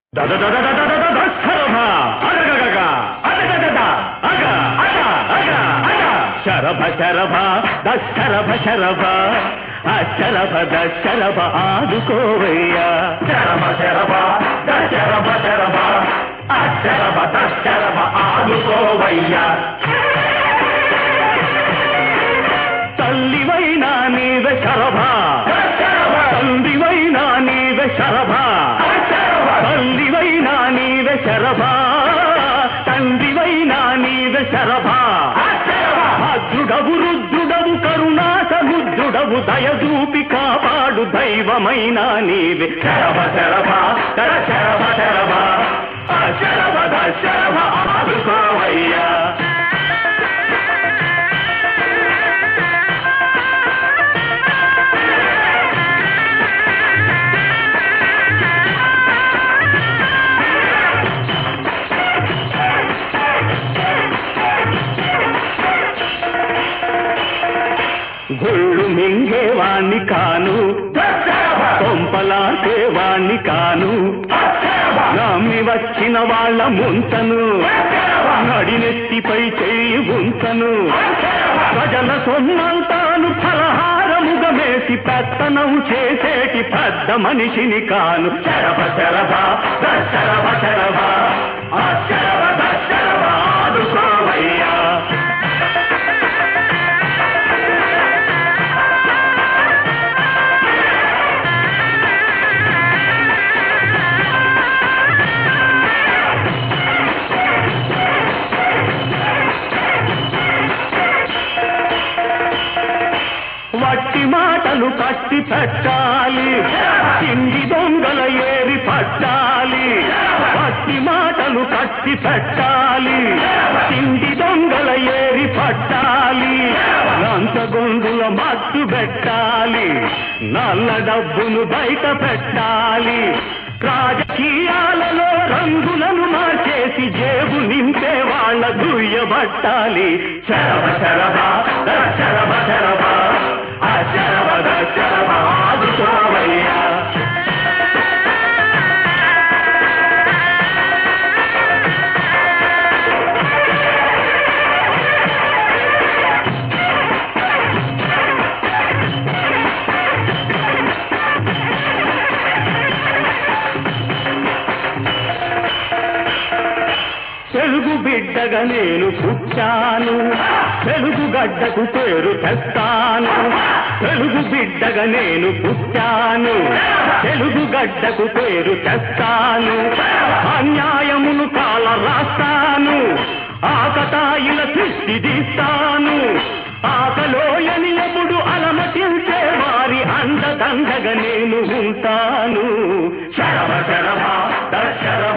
దద దద దద దద దద శరభ అగగగగ అగగగగ అగ అగ అగ అగ శరభ శరభ దశరభ శరభ అశరభ దశరభ ఆదుకోవయ్యా శరభ శరభ దశరభ శరభ అశరభ దశరభ ఆదుకోవయ్యా తల్లివైనా నీవే శరభ తండ్రివైనా నీవే శరభ తల్లివైనా నీవే శరభ తండ్రివైనా నీవే శరభ భద్రుడవు రుద్రుడవు కరుణా సముద్రుడవు దయదూపి కాపాడు దైవమైనా నీవే శరభ శరభ శర శరభ శరభ శరభ శరభ ఆదుకోవయ్యా గుళ్ళు మింగేవాణ్ణి కాను కొంపలాసేవాణ్ణి కాను నమ్మి వచ్చిన వాళ్ళ ముంతను నడినెత్తిపై చేయి ఉంచను ప్రజల సొమ్మంతాను ఫలహారముగా మేసి పెత్తనం చేసేటి పెద్ద మనిషిని కాను శరభ శరభ దశరభ శరభ అశరభ దశరభ ఆదుకోవయ్యా వట్టి మాటలు కట్టి పెట్టాలి చిండి దొంగల ఏరి పట్టాలి వట్టి మాటలు కట్టి పెట్టాలి చిండి దొంగల ఏరి పట్టాలి లంచగొండుల మట్టు పెట్టాలి నల్ల డబ్బును బయట పెట్టాలి రాజకీయాలలో రంగులను మార్చేసి జేబు నింపే వాళ్ళ దుయ్యబట్టాలి శరభ శరభ శరభ శరభ అశరభ శరభ ఆదుకోవయ్యా తెలుగు బిడ్డగా నేను పుట్టాను తెలుగు గడ్డకు పేరు తెస్తాను తెలుగు బిడ్డగా నేను పుట్టాను తెలుగు గడ్డకు పేరు తెస్తాను అన్యాయమును కాల రాస్తాను ఆకతాయిల సృష్టి తీస్తాను ఆకలోయని ఎప్పుడు అలమటించే వారి అండదండగా నేను ఉంటాను శరభ శరభ దశరభ